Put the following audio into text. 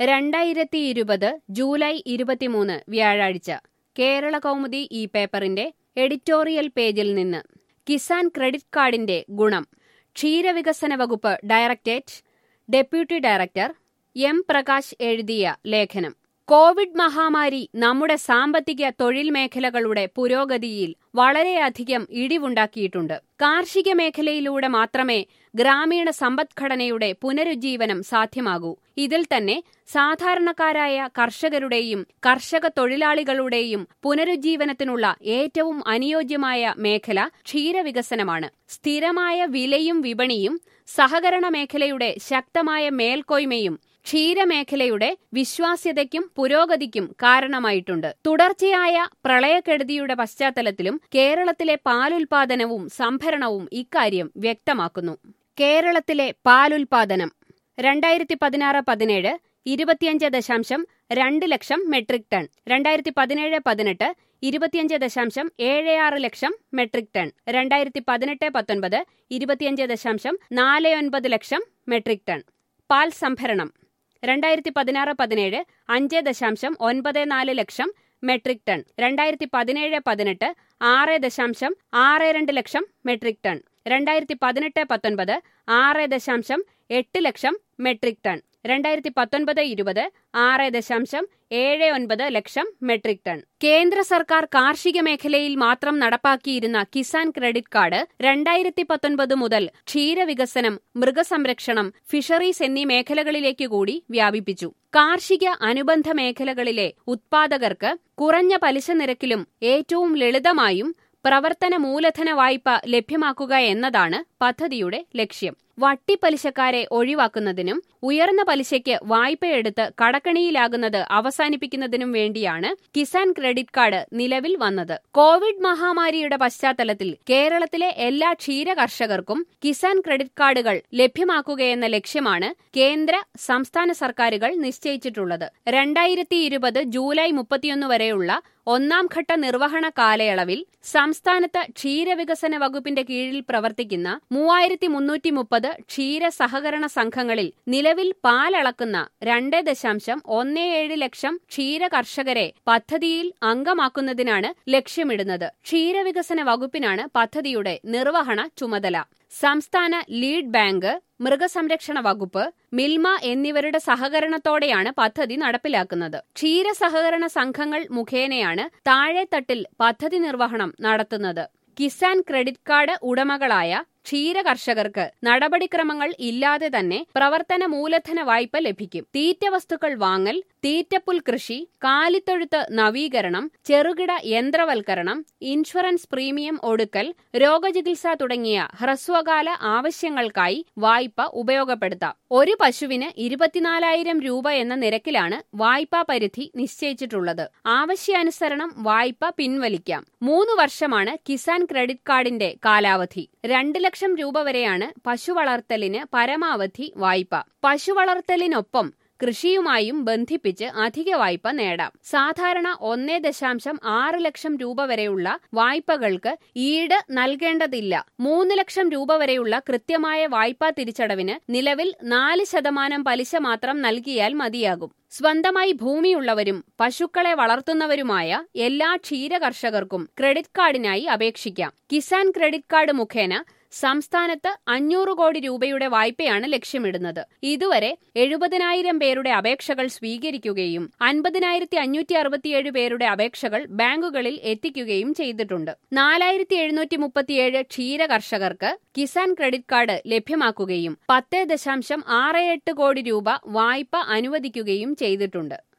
രണ്ടായിരത്തി ഇരുപത് ജൂലൈ ഇരുപത്തിമൂന്ന് വ്യാഴാഴ്ച കേരള കൗമുദി ഈ പേപ്പറിന്റെ എഡിറ്റോറിയൽ പേജിൽ നിന്ന് കിസാൻ ക്രെഡിറ്റ് കാർഡിന്റെ ഗുണം ക്ഷീരവികസന വകുപ്പ് directorate deputy director M Prakash എഴുതിയ ലേഖനം കോവിഡ് മഹാമാരി നമ്മുടെ സാമ്പത്തിക തൊഴിൽ മേഖലകളുടെ പുരോഗതിയിൽ വളരെയധികം ഇടിവുണ്ടാക്കിയിട്ടുണ്ട് കാർഷിക മേഖലയിലൂടെ മാത്രമേ ഗ്രാമീണ സമ്പദ്ഘടനയുടെ പുനരുജ്ജീവനം സാധ്യമാകൂ ഇതിൽ തന്നെ സാധാരണക്കാരായ കർഷകരുടെയും കർഷക തൊഴിലാളികളുടെയും പുനരുജ്ജീവനത്തിനുള്ള ഏറ്റവും അനുയോജ്യമായ മേഖല ക്ഷീരവികസനമാണ് സ്ഥിരമായ വിലയും വിപണിയും സഹകരണ മേഖലയുടെ ശക്തമായ മേൽക്കോയ്മയും ക്ഷീരമേഖലയുടെ വിശ്വാസ്യതയ്ക്കും പുരോഗതിക്കും കാരണമായിട്ടുണ്ട് തുടർച്ചയായ പ്രളയക്കെടുതിയുടെ പശ്ചാത്തലത്തിലും കേരളത്തിലെ പാലുൽപാദനവും സംഭരണവും ഇക്കാര്യം വ്യക്തമാക്കുന്നു കേരളത്തിലെ പാലുൽപാദനം രണ്ടായിരത്തി പതിനാറ് പതിനേഴ് ഇരുപത്തിയഞ്ച് ദശാംശം രണ്ട് ലക്ഷം മെട്രിക് ടൺ രണ്ടായിരത്തി പതിനേഴ് പതിനെട്ട് ഇരുപത്തിയഞ്ച് ദശാംശം ഏഴ് ആറ് ലക്ഷം മെട്രിക് ടൺ രണ്ടായിരത്തി പതിനെട്ട് പത്തൊൻപത് ഇരുപത്തിയഞ്ച് ദശാംശം നാല് ഒൻപത് ലക്ഷം മെട്രിക് ടൺ പാൽ സംഭരണം രണ്ടായിരത്തി പതിനാറ് പതിനേഴ് അഞ്ച് ദശാംശം ഒൻപത് നാല് ലക്ഷം മെട്രിക് ടൺ രണ്ടായിരത്തി പതിനേഴ് പതിനെട്ട് ആറ് ദശാംശം ആറ് രണ്ട് ലക്ഷം മെട്രിക് ടൺ രണ്ടായിരത്തി പതിനെട്ട് പത്തൊൻപത് ആറ് ദശാംശം എട്ട് ലക്ഷം മെട്രിക് ടൺ രണ്ടായിരത്തി പത്തൊൻപത് ഇരുപത് ആറ് ദശാംശം ഏഴ് ഒൻപത് ലക്ഷം മെട്രിക് ടൺ കേന്ദ്ര സർക്കാർ കാർഷിക മേഖലയിൽ മാത്രം നടപ്പാക്കിയിരുന്ന കിസാൻ ക്രെഡിറ്റ് കാർഡ് രണ്ടായിരത്തി പത്തൊൻപത് മുതൽ ക്ഷീരവികസനം മൃഗസംരക്ഷണം ഫിഷറീസ് എന്നീ മേഖലകളിലേക്ക് കൂടി വ്യാപിപ്പിച്ചു കാർഷിക അനുബന്ധ മേഖലകളിലെ ഉത്പാദകർക്ക് കുറഞ്ഞ പലിശ നിരക്കിലും ഏറ്റവും ലളിതമായും പ്രവർത്തന മൂലധന വായ്പ ലഭ്യമാക്കുക എന്നതാണ് പദ്ധതിയുടെ ലക്ഷ്യം വട്ടിപ്പലിശക്കാരെ ഒഴിവാക്കുന്നതിനും ഉയർന്ന പലിശയ്ക്ക് വായ്പയെടുത്ത് കടക്കണിയിലാകുന്നത് അവസാനിപ്പിക്കുന്നതിനും വേണ്ടിയാണ് കിസാൻ ക്രെഡിറ്റ് കാർഡ് നിലവിൽ വന്നത് കോവിഡ് മഹാമാരിയുടെ പശ്ചാത്തലത്തിൽ കേരളത്തിലെ എല്ലാ ക്ഷീര കർഷകർക്കും കിസാൻ ക്രെഡിറ്റ് കാർഡുകൾ ലഭ്യമാക്കുകയെന്ന ലക്ഷ്യമാണ് കേന്ദ്ര സംസ്ഥാന സർക്കാരുകൾ നിശ്ചയിച്ചിട്ടുള്ളത് രണ്ടായിരത്തി ഇരുപത് ജൂലൈ മുപ്പത്തിയൊന്ന് വരെയുള്ള ഒന്നാം ഘട്ട നിർവഹണ കാലയളവിൽ സംസ്ഥാനത്ത് ക്ഷീരവികസന വകുപ്പിന്റെ കീഴിൽ പ്രവർത്തിക്കുന്ന മൂവായിരത്തി മുന്നൂറ്റി മുപ്പത് ക്ഷീര സഹകരണ സംഘങ്ങളിൽ നിലവിൽ പാലളക്കുന്ന രണ്ട് ദശാംശം ഒന്ന് ഏഴ് ലക്ഷം ക്ഷീര കർഷകരെ പദ്ധതിയിൽ അംഗമാക്കുന്നതിനാണ് ലക്ഷ്യമിടുന്നത് ക്ഷീരവികസന വകുപ്പിനാണ് പദ്ധതിയുടെ നിർവഹണ ചുമതല സംസ്ഥാന ലീഡ് ബാങ്ക് മൃഗസംരക്ഷണ വകുപ്പ് മിൽമ എന്നിവരുടെ സഹകരണത്തോടെയാണ് പദ്ധതി നടപ്പിലാക്കുന്നത് ക്ഷീര സഹകരണ സംഘങ്ങൾ മുഖേനയാണ് താഴെത്തട്ടിൽ പദ്ധതി നിർവഹണം നടത്തുന്നത് കിസാൻ ക്രെഡിറ്റ് കാർഡ് ഉടമകളായ ക്ഷീര കർഷകർക്ക് നടപടിക്രമങ്ങൾ ഇല്ലാതെ തന്നെ പ്രവർത്തന മൂലധന വായ്പ ലഭിക്കും തീറ്റ വസ്തുക്കൾ വാങ്ങൽ തീറ്റപ്പുൽ കൃഷി കാലിത്തൊഴുത്ത് നവീകരണം ചെറുകിട യന്ത്രവൽക്കരണം ഇൻഷുറൻസ് പ്രീമിയം ഒടുക്കൽ രോഗചികിത്സ തുടങ്ങിയ ഹ്രസ്വകാല ആവശ്യങ്ങൾക്കായി വായ്പ ഉപയോഗപ്പെടുത്താം ഒരു പശുവിന് ഇരുപത്തിനാലായിരം രൂപ എന്ന നിരക്കിലാണ് വായ്പാ പരിധി നിശ്ചയിച്ചിട്ടുള്ളത് ആവശ്യാനുസരണം വായ്പ പിൻവലിക്കാം മൂന്ന് വർഷമാണ് കിസാൻ ക്രെഡിറ്റ് കാർഡിന്റെ കാലാവധി രണ്ട് ലക്ഷം രൂപ വരെയാണ് പശു വളർത്തലിന് പരമാവധി വായ്പ പശു വളർത്തലിനൊപ്പം കൃഷിയുമായും ബന്ധിപ്പിച്ച് അധിക വായ്പ നേടാം സാധാരണ ഒന്നേ ദശാംശം ആറ് ലക്ഷം രൂപ വരെയുള്ള വായ്പകൾക്ക് ഈട് നൽകേണ്ടതില്ല മൂന്ന് ലക്ഷം രൂപ വരെയുള്ള കൃത്യമായ വായ്പാ തിരിച്ചടവിന് നിലവിൽ നാല് ശതമാനം പലിശ മാത്രം നൽകിയാൽ മതിയാകും സ്വന്തമായി ഭൂമിയുള്ളവരും പശുക്കളെ വളർത്തുന്നവരുമായ എല്ലാ ക്ഷീര കർഷകർക്കും ക്രെഡിറ്റ് കാർഡിനായി അപേക്ഷിക്കാം കിസാൻ ക്രെഡിറ്റ് കാർഡ് മുഖേന സംസ്ഥാനത്ത് അഞ്ഞൂറ് കോടി രൂപയുടെ വായ്പയാണ് ലക്ഷ്യമിടുന്നത് ഇതുവരെ എഴുപതിനായിരം പേരുടെ അപേക്ഷകൾ സ്വീകരിക്കുകയും അൻപതിനായിരത്തി അഞ്ഞൂറ്റി അറുപത്തിയേഴ് പേരുടെ അപേക്ഷകൾ ബാങ്കുകളിൽ എത്തിക്കുകയും ചെയ്തിട്ടുണ്ട് നാലായിരത്തി എഴുന്നൂറ്റി മുപ്പത്തിയേഴ് ക്ഷീര കർഷകർക്ക് കിസാൻ ക്രെഡിറ്റ് കാർഡ് ലഭ്യമാക്കുകയും പത്ത് ദശാംശം ആറ് എട്ട് കോടി രൂപ വായ്പ അനുവദിക്കുകയും ചെയ്തിട്ടുണ്ട്